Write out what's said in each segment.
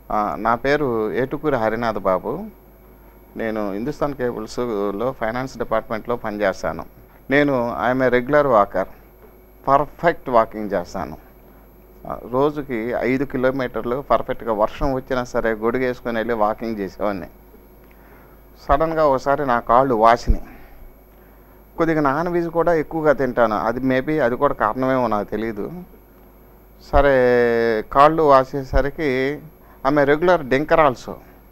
ఆ, నా పేరు ఏటుకూరి హరినాథ్ బాబు నేను హిందుస్థాన్ కేబుల్స్లో ఫైనాన్స్ డిపార్ట్మెంట్లో పనిచేస్తాను నేను I'm a regular walker perfect walking చేస్తాను ఆ, రోజుకి ఐదు కిలోమీటర్లు పర్ఫెక్ట్గా వర్షం వచ్చినా సరే గొడుగు వేసుకొని వెళ్ళి వాకింగ్ చేసేవాడిని సడన్గా ఒకసారి నా కాళ్ళు వాసినాయి కొద్దిగా నాన్ వెజ్ కూడా ఎక్కువగా తింటాను అది మేబీ అది కూడా కారణమేమో నాకు తెలియదు సరే కాళ్ళు వాసేసరికి ఆమె రెగ్యులర్ డింకర్ ఆల్సో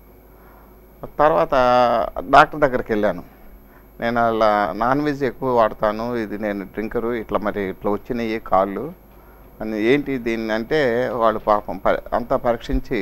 తర్వాత డాక్టర్ దగ్గరికి వెళ్ళాను నేను అలా నాన్ వెజ్ ఎక్కువ వాడతాను ఇది నేను డ్రింకరు ఇట్లా మరి ఇట్లా వచ్చినాయి కాళ్ళు అని ఏంటి దీన్ని అంటే వాళ్ళు పాపం ప అంతా పరీక్షించి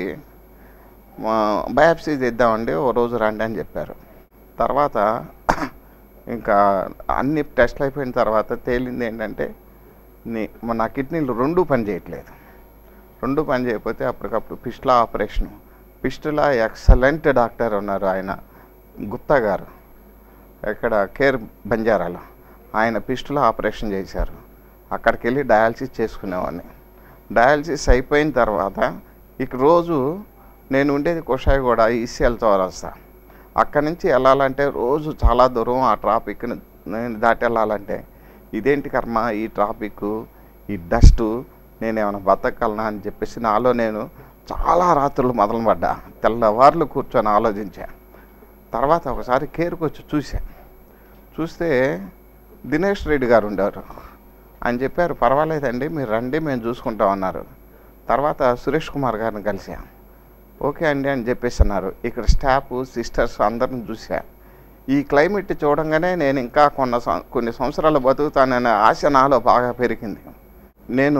బయాప్సీ చేద్దామండి ఓ రోజు రండి అని చెప్పారు తర్వాత ఇంకా అన్ని టెస్ట్లు అయిపోయిన తర్వాత తేలింది ఏంటంటే నీ మన నా కిడ్నీలు రెండు పని చేయట్లేదు రెండు పని చేయకపోతే అప్పటికప్పుడు fistula operation fistula excellent doctor ఉన్నారు ఆయన గుప్తా గారు ఇక్కడ కేర్ బంజారాలో ఆయన పిస్టులా ఆపరేషన్ చేశారు అక్కడికి వెళ్ళి డయాలసిస్ చేసుకునేవాడిని డయాలసిస్ అయిపోయిన తర్వాత ఇక రోజు నేను ఉండేది కుషాయిగూడ ఈసీఎల్ చౌరస్తా అక్కడి నుంచి వెళ్ళాలంటే రోజు చాలా దూరం ఆ ట్రాఫిక్ నేను దాటి వెళ్ళాలంటే ఇదేంటి కర్మ ఈ ట్రాఫిక్ ఈ డస్ట్ నేను ఏమైనా బతకగలనా అని చెప్పేసి నాలో నేను చాలా రాత్రులు మొదలు పడ్డా తెల్లవార్లు కూర్చొని ఆలోచించా తర్వాత ఒకసారి కేర్కి వచ్చి చూసా చూస్తే దినేష్ రెడ్డి గారు ఉండారు ఆయన చెప్పారు పర్వాలేదండి మీరు రండి మేము చూసుకుంటాం అన్నారు తర్వాత సురేష్ కుమార్ గారిని కలిసా ఓకే అండి అని చెప్పేసి అన్నారు ఇక్కడ స్టాఫ్ సిస్టర్స్ అందరిని చూసా ఈ క్లైమేట్ చూడంగానే నేను ఇంకా కొన్న సం- కొన్ని సంవత్సరాలు బతుకుతాననే ఆశ నాలో బాగా పెరిగింది నేను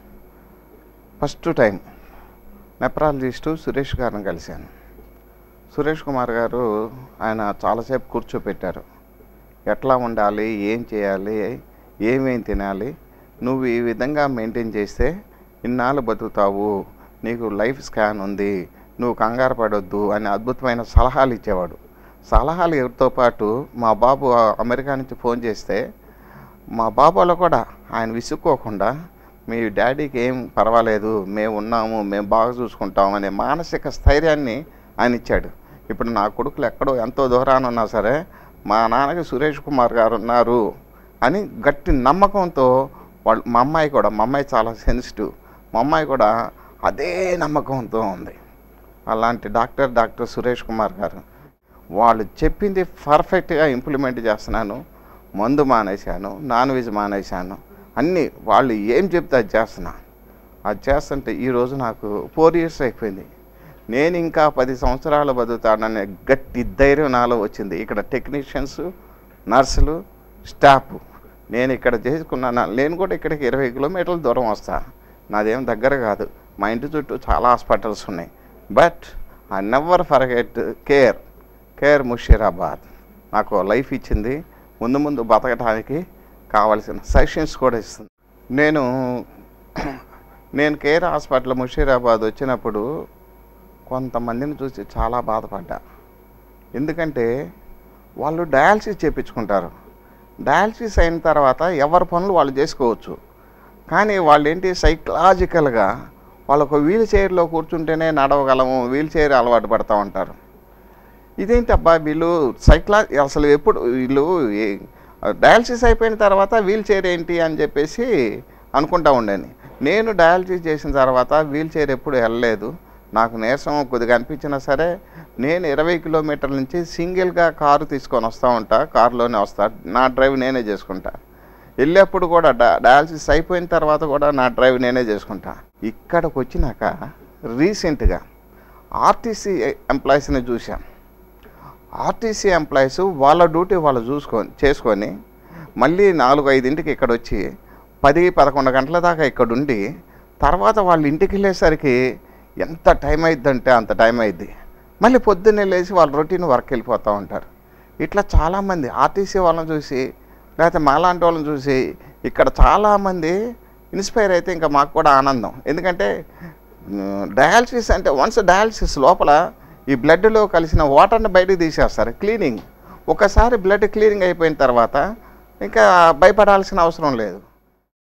ఫస్ట్ టైం నెప్రాలజిస్టు సురేష్ గారిని కలిశాను సురేష్ కుమార్ గారు ఆయన చాలాసేపు కూర్చోపెట్టారు ఎట్లా ఉండాలి ఏం చేయాలి ఏమేం తినాలి నువ్వు ఈ విధంగా మెయింటైన్ చేస్తే ఇన్నాళ్ళు బతుకుతావు నీకు లైఫ్ స్కాన్ ఉంది నువ్వు కంగారు పడొద్దు అని అద్భుతమైన సలహాలు ఇచ్చేవాడు సలహాలు ఎవరితో పాటు మా బాబు అమెరికా నుంచి ఫోన్ చేస్తే మా బాబాలో కూడా ఆయన విసుక్కోకుండా మీ డాడీకి ఏం పర్వాలేదు మేము ఉన్నాము మేము బాగా చూసుకుంటాం అనే మానసిక స్థైర్యాన్ని ఆయన ఇచ్చాడు ఇప్పుడు నా కొడుకులు ఎక్కడో ఎంతో దూరాన ఉన్నా సరే మా నాన్నకి సురేష్ కుమార్ గారు ఉన్నారు అని గట్టి నమ్మకంతో వాళ్ళు మా అమ్మాయి కూడా మా అమ్మాయి చాలా సెన్సిటివ్ మా అమ్మాయి కూడా అదే నమ్మకంతో ఉంది అలాంటి డాక్టర్ డాక్టర్ సురేష్ కుమార్ గారు వాళ్ళు చెప్పింది పర్ఫెక్ట్గా ఇంప్లిమెంట్ చేస్తున్నాను మందు మానేశాను నాన్ వెజ్ మానేశాను అన్నీ వాళ్ళు ఏం చెప్తే అది చేస్తున్నా అది చేస్తుంటే ఈరోజు నాకు ఫోర్ ఇయర్స్ అయిపోయింది నేను ఇంకా పది సంవత్సరాలు బతుకుతాననే గట్టి ధైర్యం నాలో వచ్చింది ఇక్కడ టెక్నీషియన్స్ నర్సులు స్టాఫ్ నేను ఇక్కడ చేసుకున్నాను నేను కూడా ఇక్కడికి ఇరవై కిలోమీటర్ల దూరం వస్తా నాదేం దగ్గర కాదు మా ఇంటి చుట్టూ చాలా హాస్పిటల్స్ ఉన్నాయి but I never forget Care Care Musheerabad నాకు లైఫ్ ఇచ్చింది ముందు ముందు బతకడానికి కావలసిన సజెషన్స్ కూడా ఇస్తుంది నేను నేను కేర్ హాస్పిటల్ ముషీరాబాద్ వచ్చినప్పుడు కొంతమందిని చూసి చాలా బాధపడ్డా ఎందుకంటే వాళ్ళు డయాలసిస్ చేయించుకుంటారు డయాలసిస్ అయిన తర్వాత ఎవరి పనులు వాళ్ళు చేసుకోవచ్చు కానీ వాళ్ళు ఏంటి సైకలాజికల్గా వాళ్ళకు వీల్ చైర్లో కూర్చుంటేనే నడవగలము వీల్ చైర్ అలవాటు పడతా ఉంటారు ఇదేంటి అబ్బా వీళ్ళు సైక్లా అసలు ఎప్పుడు వీళ్ళు ఏ- డయాలసిస్ అయిపోయిన తర్వాత వీల్ చైర్ ఏంటి అని చెప్పేసి అనుకుంటా ఉండేది నేను డయాలసిస్ చేసిన తర్వాత వీల్ చైర్ ఎప్పుడు వెళ్ళలేదు నాకు నీరసం కొద్దిగా అనిపించినా సరే నేను ఇరవై కిలోమీటర్ల నుంచి సింగిల్గా కారు తీసుకొని వస్తూ ఉంటా కారులోనే వస్తా నా డ్రైవ్ నేనే చేసుకుంటా వెళ్ళేప్పుడు కూడా డా డయాలసిస్ అయిపోయిన తర్వాత కూడా నా డ్రైవ్ నేనే చేసుకుంటా ఇక్కడికి వచ్చినాక రీసెంట్గా ఆర్టీసీ ఎంప్లాయీస్ని చూసాం ఆర్టీసీ ఎంప్లాయీస్ వాళ్ళ డ్యూటీ వాళ్ళు చూసుకొని చేసుకొని మళ్ళీ నాలుగు ఐదింటికి ఇక్కడ వచ్చి పది పదకొండు గంటల దాకా ఇక్కడ ఉండి తర్వాత వాళ్ళ ఇంటికి వెళ్ళేసరికి ఎంత టైం అయిద్దంటే అంత టైం అయింది మళ్ళీ పొద్దున్నే లేచి వాళ్ళ రొటీన్ వర్క్ వెళ్ళిపోతూ ఉంటారు ఇట్లా చాలామంది ఆర్టీసీ వాళ్ళని చూసి లేకపోతే మాలాంటి వాళ్ళని చూసి ఇక్కడ చాలామంది ఇన్స్పైర్ అయితే ఇంకా మాకు కూడా ఆనందం ఎందుకంటే డయాలసిస్ అంటే వన్స్ డయాలసిస్ లోపల ఈ బ్లడ్లో కలిసిన వాటర్ని బయటకు తీసేస్తారు క్లీనింగ్ ఒకసారి బ్లడ్ క్లీనింగ్ అయిపోయిన తర్వాత ఇంకా భయపడాల్సిన అవసరం లేదు